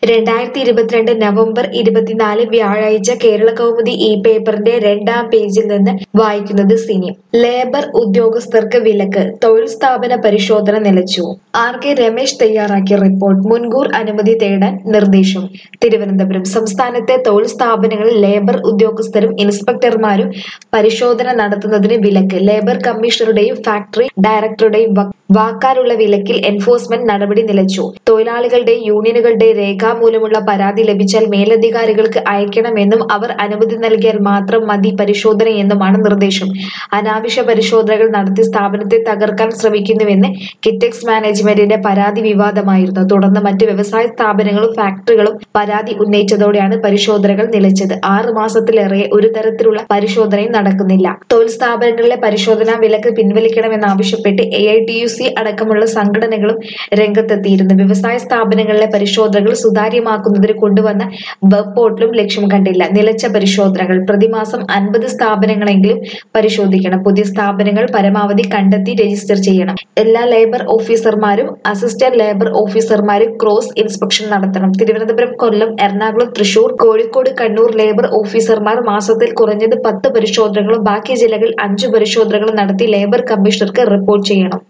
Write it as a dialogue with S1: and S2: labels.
S1: രണ്ടായിരത്തി ഇരുപത്തിരണ്ട് നവംബർ ഇരുപത്തിനാല് വ്യാഴാഴ്ച കേരള കൗമുദി ഈ പേപ്പറിന്റെ രണ്ടാം പേജിൽ നിന്ന് വായിക്കുന്നത് സിനി ലേബർ ഉദ്യോഗസ്ഥർക്ക് വിലക്ക് തൊഴിൽ സ്ഥാപന പരിശോധന നിലച്ചു ആർ കെ രമേശ് തയ്യാറാക്കിയ റിപ്പോർട്ട് മുൻകൂർ അനുമതി തേടാൻ നിർദ്ദേശം തിരുവനന്തപുരം സംസ്ഥാനത്തെ തൊഴിൽ സ്ഥാപനങ്ങളിൽ ലേബർ ഉദ്യോഗസ്ഥരും ഇൻസ്പെക്ടർമാരും പരിശോധന നടത്തുന്നതിന് വിലക്ക് ലേബർ കമ്മീഷണറുടെയും ഫാക്ടറി ഡയറക്ടറുടെയും വ- വാക്കാലുള്ള വിലക്കിൽ എൻഫോഴ്സ്മെന്റ് നടപടി നിലച്ചു തൊഴിലാളികളുടെയും യൂണിയനുകളുടെ രേഖാമൂലമുള്ള പരാതി ലഭിച്ചാൽ മേലധികാരികൾക്ക് അയക്കണമെന്നും അവർ അനുമതി നൽകിയാൽ മാത്രം മതി പരിശോധനയെന്നുമാണ് നിർദ്ദേശം അനാവശ്യ പരിശോധനകൾ നടത്തി സ്ഥാപനത്തെ തകർക്കാൻ ശ്രമിക്കുന്നുവെന്ന് കിറ്റെക്സ് മാനേജ്മെന്റിന്റെ പരാതി വിവാദമായിരുന്നു തുടർന്ന് മറ്റ് വ്യവസായ സ്ഥാപനങ്ങളും ഫാക്ടറികളും പരാതി ഉന്നയിച്ചതോടെയാണ് പരിശോധനകൾ നിലച്ചത് ആറ് മാസത്തിലേറെ ഒരു തരത്തിലുള്ള പരിശോധനയും നടക്കുന്നില്ല തൊഴിൽ സ്ഥാപനങ്ങളിലെ പരിശോധനാ വിലക്ക് പിൻവലിക്കണമെന്നാവശ്യപ്പെട്ട് A I T U C അടക്കമുള്ള സംഘടനകളും രംഗത്തെത്തിയിരുന്നു വ്യവസായ സ്ഥാപനങ്ങളിലെ പരിശോധനകൾ സുതാര്യമാക്കുന്നതിന് കൊണ്ടുവന്ന വെബ് പോർട്ടലും ലക്ഷ്യം കണ്ടില്ല നിലച്ച പരിശോധനകൾ പ്രതിമാസം അൻപത് സ്ഥാപനങ്ങളെങ്കിലും പരിശോധിക്കണം പുതിയ സ്ഥാപനങ്ങൾ പരമാവധി കണ്ടെത്തി രജിസ്റ്റർ ചെയ്യണം എല്ലാ ലേബർ ഓഫീസർമാരും അസിസ്റ്റന്റ് ലേബർ ഓഫീസർമാരും ക്രോസ് ഇൻസ്പെക്ഷൻ നടത്തണം തിരുവനന്തപുരം കൊല്ലം എറണാകുളം തൃശൂർ കോഴിക്കോട് കണ്ണൂർ ലേബർ ഓഫീസർമാർ മാസത്തിൽ കുറഞ്ഞത് പത്ത് പരിശോധനകളും ബാക്കി ജില്ലകളിൽ അഞ്ചു പരിശോധനകളും നടത്തി ലേബർ കമ്മീഷണർക്ക് റിപ്പോർട്ട് ചെയ്യണം